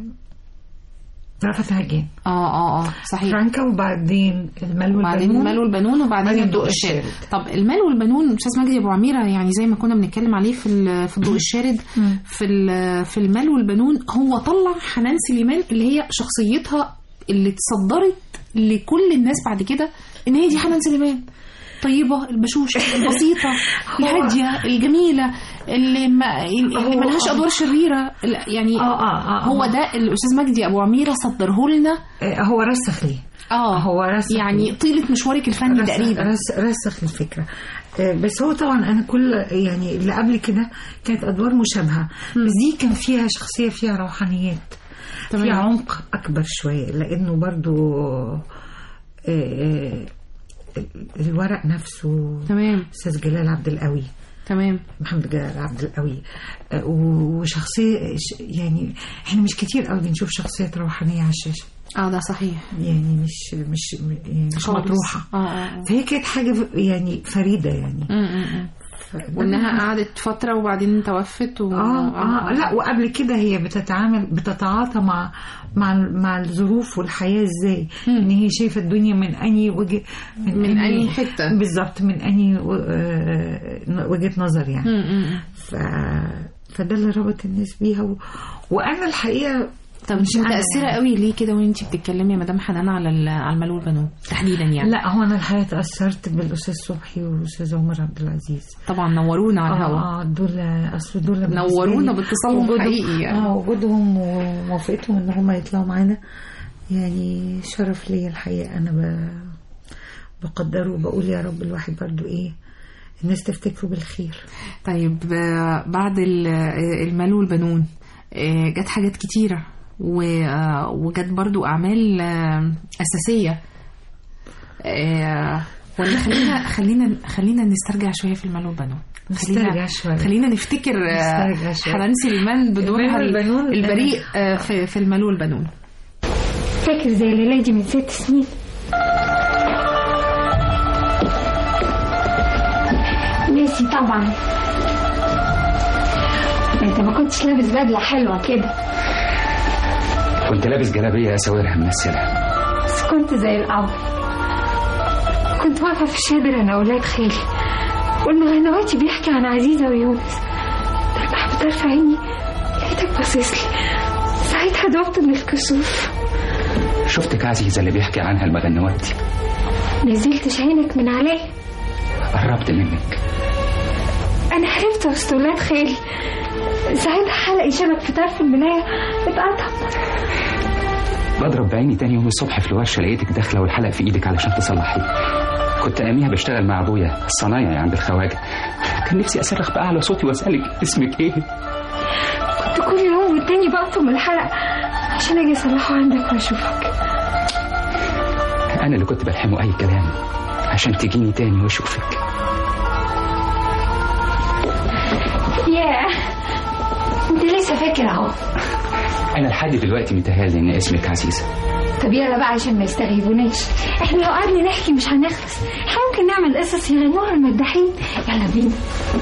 رأفت هجان اه اه اه صحيح فرانكا وبعدين المال والبنون بعدين المال والبنون وبعدين بعدين الضوء الشارد طب المال والبنون استاذ مجدي ابو عميره يعني زي ما كنا بنتكلم عليه في ال- في الضوء الشارد في ال- في المال والبنون هو طلع حنان سليمان اللي هي شخصيتها اللي اتصدرت لكل الناس بعد كده ان هي دي حنان سليمان طيبة البشوشة البسيطة الهادية الجميلة اللي ما اللي ملهاش أدوار شريرة لا، يعني آه آه آه هو ده الأستاذ مجدي أبو عميرة صدره لنا آه، هو رسخ لي اه هو رسخ يعني لي. طيلة مشوارك الفني رسخ- تقريبا رس- رسخ الفكرة آه، بس هو طبعا انا كل يعني اللي قبل كده كانت ادوار مشابهه بس دي كان فيها شخصيه فيها روحانيات تمام. فيها عمق اكبر شويه لانه برضو آه، آه، الورق نفسه تمام استاذ جلال عبد القوي تمام محمد جلال عبد القوي آه، وشخصيه ش- يعني احنا مش كتير قوي بنشوف شخصيات روحانيه على الشاشه اه ده صحيح يعني مش مش يعني مش خالص. مطروحه اه اه فهي كانت حاجه ف- يعني فريده يعني م- م- م. وانها قعدت فتره وبعدين توفت و... آه, آه, لا وقبل كده هي بتتعامل بتتعاطى مع مع مع الظروف والحياه ازاي ان هي شايفه الدنيا من اني وجه من أنهي حتة. بالظبط من اني و- آه، وجهه نظر يعني م- م- م. ف فده اللي ربط الناس بيها و... وانا الحقيقه طب مش أنا متاثره يعني. قوي ليه كده وانت بتتكلمي يا مدام حنان على ال- على المال والبنون تحديدا يعني لا هو انا الحقيقه تاثرت بالاستاذ صبحي والاستاذ عمر عبد العزيز طبعا نورونا على الهوا اه دول اصل دول بالنسبة نورونا لي باتصالهم وجودهم- حقيقي يعني. اه وجودهم وموافقتهم ان هم يطلعوا معانا يعني شرف ليا الحقيقه انا ب... بقدره وبقول يا رب الواحد برضو ايه الناس تفتكره بالخير طيب آه، بعد ال- آه، المال والبنون آه، جت حاجات كتيره و- آه، وجت برضو اعمال آه، اساسيه آه، ولا خلينا خلينا خلينا نسترجع شويه في المال والبنون خلينا- نسترجع شوية. خلينا نفتكر آه، نسترجع شوية. حنان سليمان بدورها المال والبنون. البريء آه، في في المال والبنون فاكر زي الليلة دي من ست سنين ناسي طبعا انت ما كنتش لابس بدلة حلوة كده كنت لابس جلابيه اساورها ممثله بس كنت زي الأول كنت واقفة في الشادر أنا وولاد خالي والمغنواتي بيحكي عن عزيزة ويونس تربح بطرف عيني لقيتك باصص لي ساعتها دعت من الكسوف شفتك عزيزه اللي بيحكي عنها المغنوات دي نزلتش عينك من عليا قربت منك أنا حلفت وسط ولاد خالي ساعتها حلقي شبك في طرف الملاية اتقطع بضرب بعيني تاني يوم الصبح في الورشه لقيتك داخله والحلق في ايدك علشان تصلحيه كنت اياميها بشتغل مع ابويا الصنايعي عند الخواجه كان نفسي اصرخ باعلى صوتي واسالك اسمك ايه كنت كل يوم والتاني بقطم الحلق عشان أجي أصلحه عندك وأشوفك انا اللي كنت بلحمه اي كلام عشان تجيني تاني واشوفك ياه أنت لسه فاكر أهو انا لحد دلوقتي متهيألي ان اسمك عزيزه طب يلا بقى عشان ما يستغيبوناش احنا لو قعدنا نحكي مش هنخلص احنا ممكن نعمل قصص يغنوها المداحين يلا بينا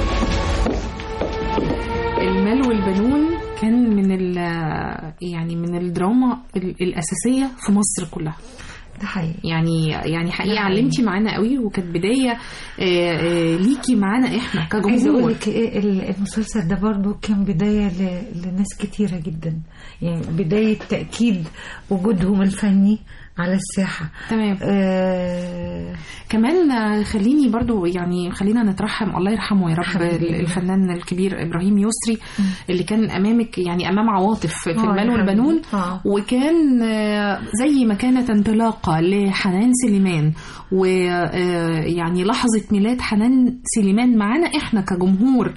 المال والبنون كان من ال يعني من الدراما ال- الأساسية في مصر كلها ده حقيقي يعني يعني حقيقة ده حقيقي. علمتي معانا قوي وكانت بداية آه، آه، ليكي معانا احنا عايزه اقول كجمهور لك إيه ال- المسلسل ده برضو كان بدايه ل- لناس كتيره جدا يعني بدايه تاكيد وجودهم الفني على الساحه تمام آه كمان آه، خليني برضو يعني خلينا نترحم الله يرحمه يا رب حبيبي. الفنان الكبير ابراهيم يسري اللي كان امامك يعني امام عواطف في آه، المال يا والبنون حبيبي. آه. وكان آه، زي ما كانت انطلاقه لحنان سليمان ويعني لحظه ميلاد حنان سليمان معانا احنا كجمهور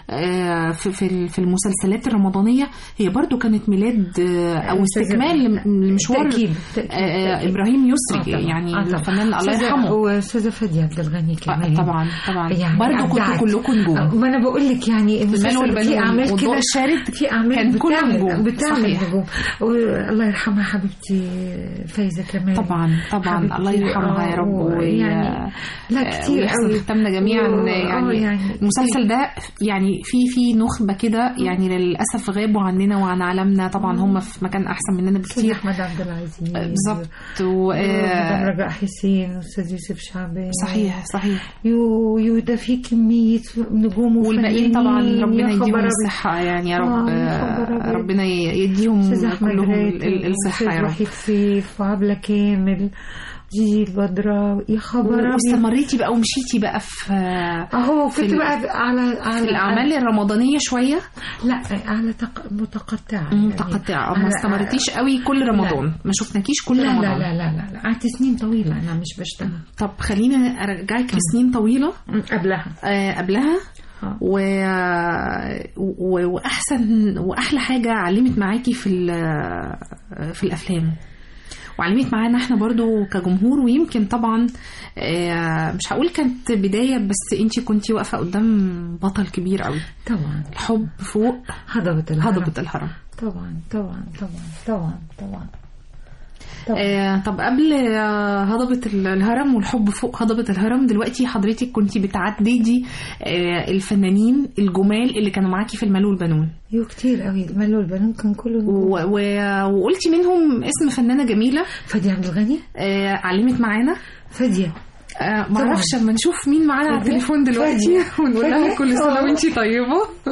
آه، في في ال- في المسلسلات الرمضانيه هي برضو كانت ميلاد آه، او استكمال لم- لمشوار تأكيد، آه، تأكيد، آه، تأكيد. ابراهيم آه يسري طبعاً، يعني آه طبعاً. الفنان الله أستاذة- يرحمه واستاذه فاديه عبد الغني كمان طبعا طبعا يعني برضو كنتوا أبدعت. كلكم نجوم آه، ما انا بقول لك يعني المال المسلسل والبنون في اعمال والضوء كده الشارد في اعمال كان كله بتعمل نجوم. بتعمل صحيح. نجوم والله يرحمها حبيبتي فايزه كمان طبعا طبعا حبيبتي، الله يرحمها آه، يا رب وي- يعني لا آه، كتير ويحسن قوي ختامنا جميعا و- آه، يعني, يعني المسلسل ده يعني في في نخبه كده يعني للاسف غابوا عننا وعن عالمنا طبعا هم في مكان احسن مننا استاذ بكتير احمد عبد العزيز بالظبط و مدام رجاء حسين واستاذ يوسف شعبان صحيح صحيح يو يو ده في كميه نجوم والباقيين وفنانين. طبعا ربنا يا خبر يديهم أبيض. الصحة يعني يا رب آه، يا آه، خبر أبيض. ربنا يديهم استاذ احمد كلهم راتب ال- الصحة واستاذ يا رب وحيد سيف وعبلة كامل جيجي البدراء يا خبر أبيض. واستمريتي بقى ومشيتي بقى في اهو في كنت ال- بقى على على في الأعمال الرمضانية شوية لا على تق... متقطعة متقطعة ما على- استمرتيش قوي كل رمضان ما شفناكيش كل لا رمضان لا لا لا لا لا قعدت سنين طويلة أنا مش بشتغل طب خلينا ارجعك لسنين طويله قبلها آه قبلها و... و... واحسن واحلى حاجه علمت معاكي في ال... في الافلام وعلمت معانا احنا برضو كجمهور ويمكن طبعا آه، مش هقول كانت بدايه بس انتي كنتي واقفه قدام بطل كبير قوي طبعا الحب فوق هضبة الهرم هضبة الهرم طبعا طبعا طبعا طبعا طبعا آه طب قبل آه هضبة ال- الهرم والحب فوق هضبة الهرم دلوقتي حضرتك كنتي بتعددي آه الفنانين الجمال اللي كانوا معاكي في المال والبنون يو كتير قوي المال والبنون كان كله نجوم. و... و... وقلتي منهم اسم فنانة جميلة فادية عبد الغني آه علمت معانا فادية آه معرفش اما نشوف مين معانا على فادية. التليفون دلوقتي فادية. ونقول لها فادية. كل سنة آه. وانتي طيبة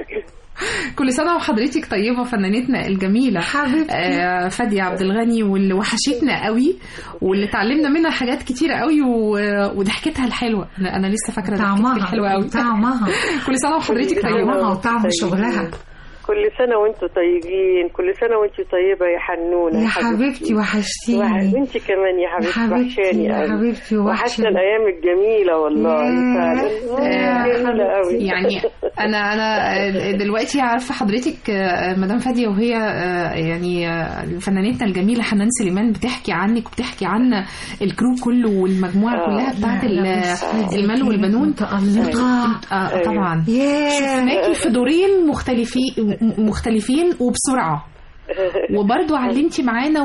كل سنة وحضرتك طيبة فنانتنا الجميلة آه فادية عبد الغني واللي وحشتنا قوي واللي اتعلمنا منها حاجات كتيرة قوي و... وضحكتها الحلوة أنا, أنا لسه فاكرة ضحكتك طعمها الحلوة قوي طعمها كل سنة وحضرتك طعمها طيبة وطعم شغلها كل سنة وانتوا طيبين كل سنة وانتوا طيبة يا حنونة يا حبيبتي وحشتيني وانت كمان يا حبيبتي حبيبتي وحشاني يا قوي. حبيبتي وحشنا وحشني. الأيام الجميلة والله ياه. فعلا آه، جميلة قوي يعني انا انا دلوقتي عارفه حضرتك آه، مدام فاديه وهي آه، يعني آه، فنانتنا الجميله حنان سليمان بتحكي عنك وبتحكي عن الكرو كله والمجموعه آه، كلها بتاعت لا، ال- لا، بس فادية المال كانت والبنون متألقة. آه، طبعا ياه. شفناكي في دورين مختلفين مختلفين وبسرعه وبرضو علمتي معانا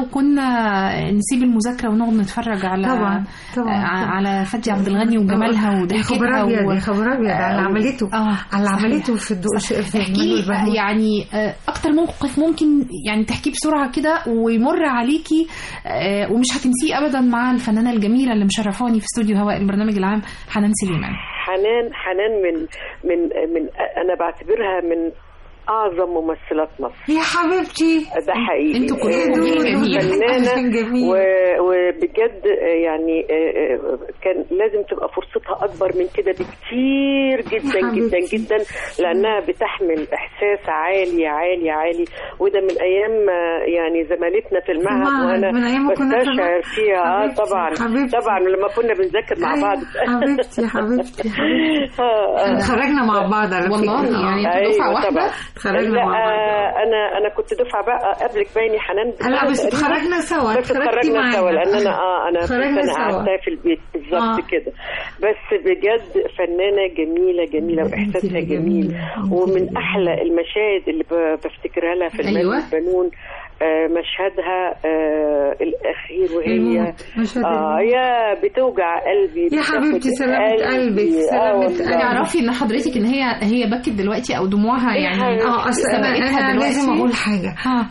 وكنا نسيب المذاكره ونقعد نتفرج على طبعا، طبعا، آه، طبعا. على فاديه عبد الغني وجمالها يا خبر وضحكتها أبيض و- يا خبر أبيض على اللي آه، عملته آه، على اللي صحيح. عملته في الدو... في المال احكي والبنون يعني آه، اكتر موقف ممكن يعني تحكيه بسرعه كده ويمر عليكي آه، ومش هتنسيه ابدا مع الفنانه الجميله اللي مشرفاني في استوديو هواء البرنامج العام حنان سليمان حنان حنان من من من أنا بعتبرها من أعظم ممثلات مصر يا حبيبتي ده حقيقي انتوا كلكم آه، جميل. فنانة جميل. و- وبجد آه، يعني آه، آه، كان لازم تبقى فرصتها أكبر من كده بكتير جدا يا جدا حبيبتي. جدا لأنها بتحمل إحساس عالي عالي عالي وده من أيام آه، يعني زمالتنا في المعهد المعهد، وأنا من أيام ما كنا في بستشعر المعهد. فيها اه حبيبتي، طبعا حبيبتي. طبعا لما كنا بنذاكر مع أيوة، بعض حبيبتي حبيبتي حبيبتي آه، آه. اتخرجنا مع بعض على والله فكرة. يعني انتوا دفعه أيوة واحده طبعا. اتخرجنا لا مع بعض. آه، انا انا كنت دفعه بقى قبلك بايني حنان لا بس تقريباً. اتخرجنا سوا بس اتخرجتي اتخرجنا معانا. سوا لان انا اه انا في اتخرجنا سنه سوا. قعدتها في البيت بالظبط آه. كده بس بجد فنانه جميله جميله واحساسها جميل ومن احلى المشاهد اللي ب- بفتكرها لها في المال أيوة. والبنون آه مشهدها آه الاخير وهي الموت. مشهد اه الموت. يا بتوجع قلبي يا بتاخد حبيبتي سلامة قلبك آه سلامة والله. قلبك تعرفي ان حضرتك ان هي هي بكت دلوقتي او دموعها يعني اه اصل انا, سبقتها أنا دلوقتي. لازم اقول حاجه ها.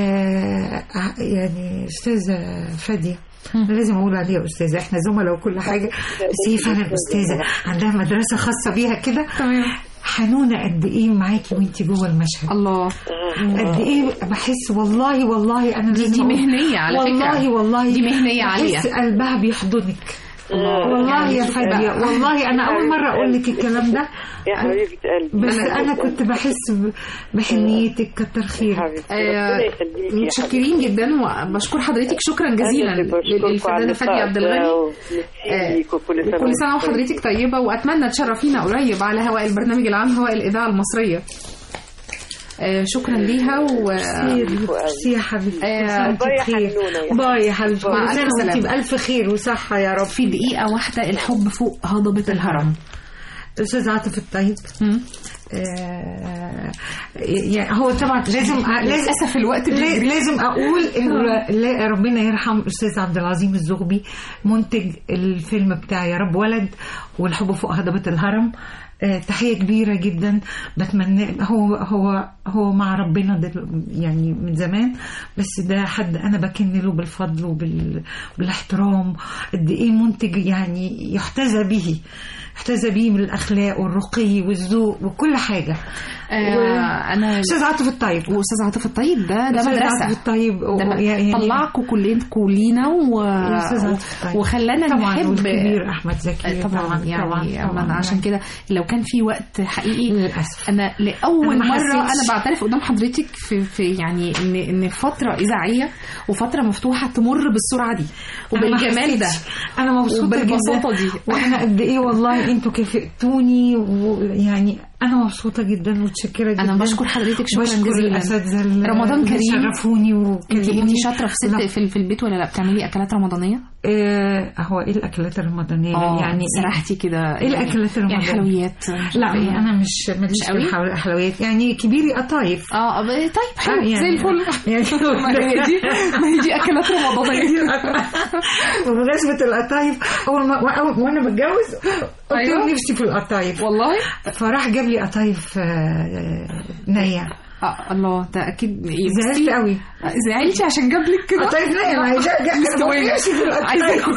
آه يعني استاذه فاديه أنا لازم اقول عليها استاذه احنا زملاء وكل حاجه بس هي فعلا استاذه عندها مدرسه خاصه بيها كده تمام حنونه قد ايه معاكي وانت جوه المشهد الله قد ايه بحس والله والله انا دي لازم دي أقول- مهنيه على فكره والله والله دي مهنيه بحس عاليه قلبها بيحضنك والله يا فادية والله أنا أول مرة أقول لك الكلام ده يا حبيبة قلبي بس أنا كنت بحس ب- بحنيتك كتر خيرك آه، متشكرين جدا وبشكر حضرتك شكرا جزيلا للفنانه فادية عبد الغني آه، وكل سنه وحضرتك طيبه واتمنى تشرفينا قريب على هواء البرنامج العام هواء الاذاعه المصريه آه، شكرا ليها و ميرسي يا حبيبتي آه، باي يا حبيبتي باي يا حبيبتي مع كل سنة ألف وأنتي سلامة. بألف خير وصحة يا رب في دقيقه واحده الحب فوق هضبه الهرم أستاذ عاطف الطيب آه، يعني هو طبعا لازم لازم للأسف الوقت بيجري. لازم اقول انه لا- ربنا يرحم الاستاذ عبد العظيم الزغبي منتج الفيلم بتاع يا رب ولد والحب فوق هضبه الهرم آه، تحية كبيرة جدا بتمنى هو هو هو مع ربنا دل يعني من زمان بس ده حد أنا بكن له بالفضل وبالاحترام قد إيه منتج يعني يحتذى به يحتذى به من الأخلاق والرقي والذوق وكل حاجة آه، انا أستاذ عاطف الطيب واستاذ عاطف الطيب ده ده أستاذ مدرسه عاطف الطيب ده م- يعني- طلعكوا كلكم لينا و... الأستاذ عاطف الطيب. وخلانا طبعا نحب والكبير أحمد زكي طبعا, طبعا يعني طبعا, طبعا عشان كده لو كان في وقت حقيقي للأسف. انا لاول أنا ما مره حسيتش. انا بعترف قدام حضرتك في, في يعني ان ان فتره اذاعيه وفتره مفتوحه تمر بالسرعه دي أنا ما وبالجمال ده حسيتش. انا مبسوطه وبالبساطه جدا دي واحنا قد ايه والله انتوا كافئتوني ويعني انا مبسوطه جدا ومتشكره جدا أنا بشكر حضرتك شكراً بشكر جزيلاً. الاساتذه اللي رمضان كريم. شرفوني انت وكلموني انت شاطره في لا. ست في, في البيت ولا لا بتعملي اكلات رمضانيه؟ آه هو ايه الاكلات الرمضانيه آه، يعني سرحتي كده ايه الاكلات يعني الرمضانيه حلويات مش لا عارفة إيه. انا مش ماليش مش في قوي؟ الحلو- الحلويات يعني كبيري قطايف اه ب- طيب حلو آه، يعني- زي الفل يعني ما هي دي ما هي دي اكلات رمضانيه بمناسبة القطايف أول ما وأول- وأنا بتجوز قلت أيوة. له نفسي في القطايف والله فراح جاب لي قطايف آه، نية آه الله ده اكيد إيه، زعلت بصي، قوي زعلتي عشان جاب لك كده قطايف نية ما هي جا- جا- مستوية. نفسي في القطايف. عايزة اكل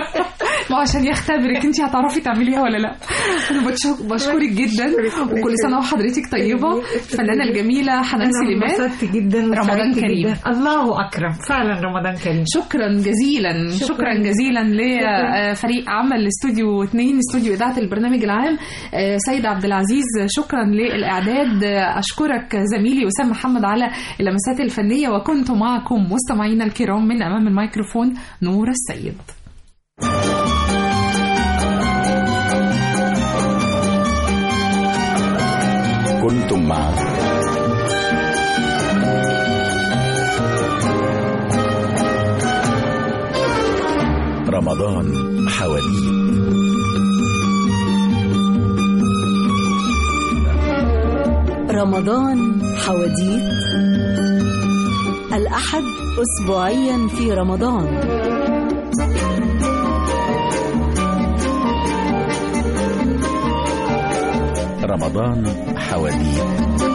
ما عشان يختبرك انت هتعرفي تعمليها ولا لا انا بتشك- بشكرك جدا وكل سنه وحضرتك طيبه الفنانه الجميله حنان أنا سليمان انبسطت جدا رمضان وسعدت كريم. جدا. الله أكرم فعلا رمضان كريم شكرا جزيلا شكرا, شكرا جزيلا لفريق عمل استوديو 2 استوديو اذاعه البرنامج العام آه، سيد عبد العزيز شكرا للاعداد آه، اشكرك زميلي اسامه محمد على اللمسات الفنيه وكنت معكم مستمعينا الكرام من امام الميكروفون نور السيد كنتم مع رمضان حواديت رمضان حواديت الأحد أسبوعيا في رمضان رمضان حواديت